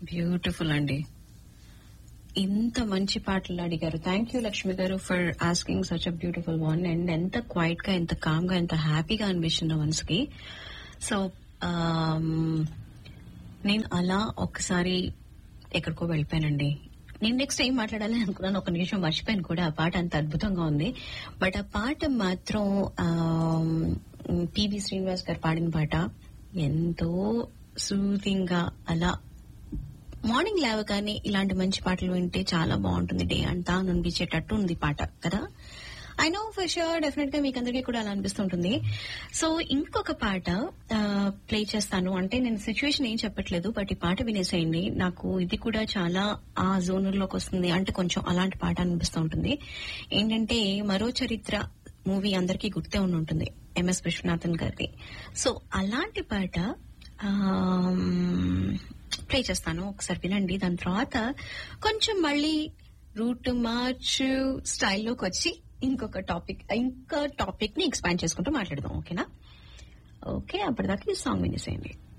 beautiful అండి ఇంత మంచి పాటలు అడిగారు thank you Lakshmi garu for asking such a beautiful one and ఎంత క్వైట్ గా ఎంత కామ్ గా ఎంత హ్యాపీగా అనిపిస్తుంది మనసుకి సో నేను అలా ఒక్కసారి ఎక్కడికో వెళ్ళిపోయానండి నేను నెక్స్ట్ ఏం మాట్లాడాలి అనుకున్నాను ఒక నిమిషం మర్చిపోయాను కూడా ఆ పాట అంత అద్భుతంగా ఉంది బట్ ఆ పాట మాత్రం పివి శ్రీనివాస్ గారు పాడిన పాట ఎంతో సూదింగ్ గా అలా మార్నింగ్ లేవగానే ఇలాంటి మంచి పాటలు వింటే చాలా బాగుంటుంది డే అంతా అని అనిపించేటట్టు ఉంది పాట కదా I know for sure definite గా మీకు అందరికీ కూడా అలా అనిపిస్తుంటుంది సో ఇంకొక పాట ప్లే చేస్తాను అంటే నేను సిచ్యువేషన్ ఏం చెప్పట్లేదు బట్ ఈ పాట వినేసేయండి నాకు ఇది కూడా చాలా ఆ జోనర్లోకి వస్తుంది అంటే కొంచెం అలాంటి పాట అనిపిస్తూ ఉంటుంది ఏంటంటే మరో చరిత్ర మూవీ అందరికీ గుర్తే ఉండి ఉంటుంది ఎంఎస్ విశ్వనాథన్ గారిది సో అలాంటి పాట ప్లే చేస్తాను ఒకసారి వినండి దాని తర్వాత కొంచెం మళ్ళీ రూట్ మార్చ్ స్టైల్లోకి వచ్చి ఇంకొక టాపిక్ ఇంకా టాపిక్ ని ఎక్స్పాండ్ చేసుకుంటూ మాట్లాడదాం ఓకేనా ఓకే అప్పటిదాకా ఈ సాంగ్ వినేసేయండి